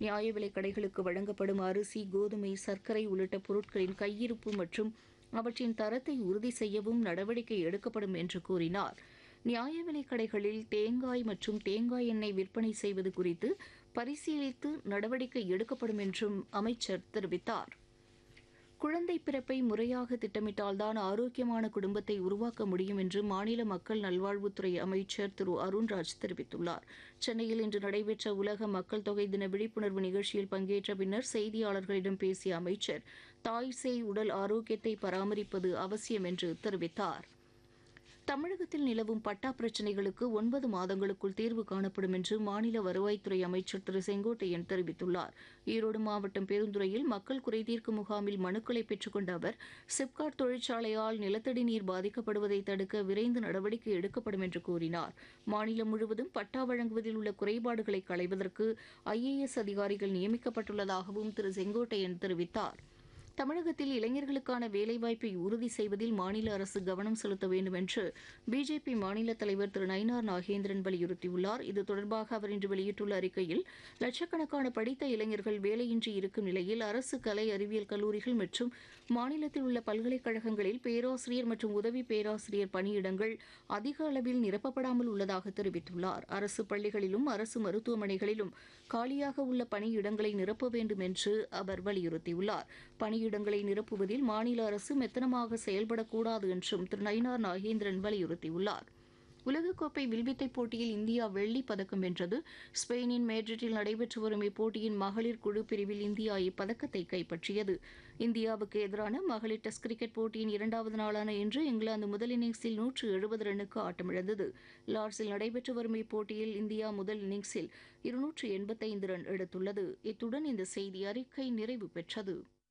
நியாய விலைக் கடைகளுக்கு வழங்கப்படும் அரிசி கோதுமை சர்க்கரை உள்ளிட்ட பொருட்களின் கையிருப்பு மற்றும் அவற்றின் தரத்தை உறுதி செய்யவும் நடவடிக்கை எடுக்கப்படும் என்று கூறினார் நியாய விலைக் கடைகளில் தேங்காய் மற்றும் தேங்காய் எண்ணெய் விற்பனை செய்வது குறித்து பரிசீலித்து நடவடிக்கை எடுக்கப்படும் என்றும் அமைச்சர் தெரிவித்தார் குழந்தை பிறப்பை முறையாக திட்டமிட்டால்தான் ஆரோக்கியமான குடும்பத்தை உருவாக்க முடியும் என்று மாநில மக்கள் நல்வாழ்வுத்துறை அமைச்சர் திரு அருண்ராஜ் தெரிவித்துள்ளார் சென்னையில் இன்று நடைபெற்ற உலக மக்கள் தொகை தின விழிப்புணர்வு நிகழ்ச்சியில் பங்கேற்ற பின்னர் செய்தியாளர்களிடம் பேசிய அமைச்சர் தாய் சேய் உடல் ஆரோக்கியத்தை பராமரிப்பது அவசியம் என்று தெரிவித்தார் தமிழகத்தில் நிலவும் பட்டா பிரச்சினைகளுக்கு ஒன்பது மாதங்களுக்குள் தீர்வு காணப்படும் என்று மாநில வருவாய்த்துறை அமைச்சர் திரு செங்கோட்டையன் தெரிவித்துள்ளார் ஈரோடு மாவட்டம் பெருந்துறையில் மக்கள் குறைதீர்க்கும் முகாமில் மனுக்களை பெற்றுக்கொண்ட அவர் சிப்காட் தொழிற்சாலையால் நிலத்தடி நீர் பாதிக்கப்படுவதை தடுக்க விரைந்து நடவடிக்கை எடுக்கப்படும் என்று கூறினார் மாநிலம் முழுவதும் பட்டா வழங்குவதில் உள்ள குறைபாடுகளை களைவதற்கு ஐஏஎஸ் அதிகாரிகள் நியமிக்கப்பட்டுள்ளதாகவும் திரு செங்கோட்டையன் தெரிவித்தார் தமிழகத்தில் இளைஞர்களுக்கான வேலைவாய்ப்பை உறுதி செய்வதில் மாநில அரசு கவனம் செலுத்த வேண்டும் என்று பிஜேபி மாநில தலைவர் திரு நயினார் நாகேந்திரன் வலியுறுத்தியுள்ளார் இது தொடர்பாக அவர் இன்று வெளியிட்டுள்ள அறிக்கையில் லட்சக்கணக்கான படித்த இளைஞர்கள் வேலையின்றி இருக்கும் நிலையில் அரசு கலை அறிவியல் கல்லூரிகள் மற்றும் மாநிலத்தில் உள்ள பல்கலைக்கழகங்களில் பேராசிரியர் மற்றும் உதவி பேராசிரியர் பணியிடங்கள் அதிக அளவில் நிரப்பப்படாமல் உள்ளதாக தெரிவித்துள்ளார் அரசு பள்ளிகளிலும் அரசு மருத்துவமனைகளிலும் காலியாக உள்ள பணியிடங்களை நிரப்ப வேண்டும் என்று அவர் வலியுறுத்தியுள்ளார் பணியிடங்களை நிரப்புவதில் மாநில அரசு மெத்தனமாக செயல்படக்கூடாது என்றும் திரு நயினார் நாகேந்திரன் வலியுறுத்தியுள்ளார் உலகக்கோப்பை வில்வித்தை போட்டியில் இந்தியா வெள்ளிப் பதக்கம் வென்றது ஸ்பெயினின் மேட்ரிட்டில் நடைபெற்று வரும் இப்போட்டியின் மகளிர் குழு பிரிவில் இந்தியா இப்பதக்கத்தை கைப்பற்றியது இந்தியாவுக்கு எதிரான மகளிர் டெஸ்ட் கிரிக்கெட் போட்டியின் இரண்டாவது நாளான இன்று இங்கிலாந்து முதல் இன்னிங்ஸில் நூற்று எழுபது ரன்னுக்கு ஆட்டமிழந்தது லார்ட்ஸில் நடைபெற்று வரும் இப்போட்டியில் இந்தியா முதல் இன்னிங்ஸில் இருநூற்று எண்பத்தைந்து ரன் எடுத்துள்ளது இத்துடன் இந்த செய்தி அறிக்கை நிறைவு பெற்றது